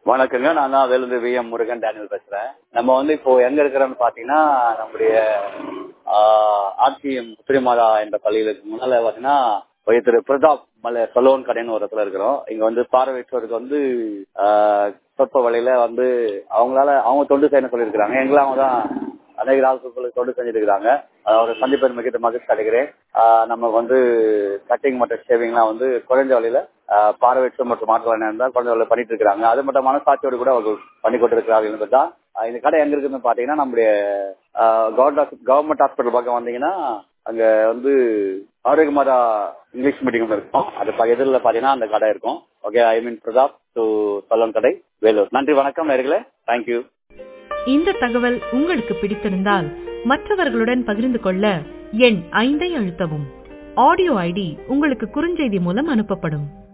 வணக்கங்க நான் தான் வேலுந்து வி எம் முருகன் டேனியல் பேசுறேன் நம்ம வந்து இப்போ எங்க இருக்கிறோம்னு பாத்தீங்கன்னா நம்முடைய ஆர்சிஎம் புத்திரிமாதா என்ற பள்ளிகளுக்கு முன்னால பாத்தீங்கன்னா ஒரு திரு பிரதாப் மலை சலோன் கடைன்னு ஒரு இடத்துல இருக்கிறோம் இங்க வந்து பார்வையற்றோருக்கு வந்து ஆஹ், சொற்ப வழியில வந்து அவங்களால அவங்க தொண்டு செய்யணும் சொல்லியிருக்கிறாங்க எங்களை அவங்க தான் அநேக நாட்களுக்கு தொண்டு செஞ்சுட்டு இருக்கிறாங்க ஒரு சந்திப்பெண் மிகிட்ட மகிழ்ச்சி அடைகிறேன் ஆஹ், நம்ம வந்து கட்டிங் மற்றும் ஷேவிங்லாம் வந்து குறைஞ்ச வழியில ஆஹ், பார்வையற்ற மற்றும் மாற்றுவதனால் தான் குறைஞ்ச வழியில பண்ணிட்டு இருக்காங்க அது மட்டும் மனசாட்சியோடு கூட அவர்கள் பண்ணி கொண்டிருக்கிறார்கள் என்பது தான் ஆஹ், இந்த கடை எங்க இருக்குன்னு பாத்தீங்கன்னா நம்முடைய கவர்மெண்ட் ஹாஸ்பிட்டல் பக்கம் வந்தீங்கன்னா அங்க வந்து ஆரோக்கியமாதா இங்கிலீஷ் மீடியம் இருக்கும் அது ப- எதிரில் பாத்தீங்கன்னா அந்த கடை இருக்கும் okay I mean Prathap to salon கடை வேலூர் நன்றி வணக்கம் நேர்களே தேங்க்யூ இந்த தகவல் உங்களுக்கு பிடித்திருந்தால் மற்றவர்களுடன் பகிர்ந்து கொள்ள எண் ஐந்தை அழுத்தவும் ஆடியோ ஐடி உங்களுக்கு குறுஞ்செய்தி மூலம் அனுப்பப்படும்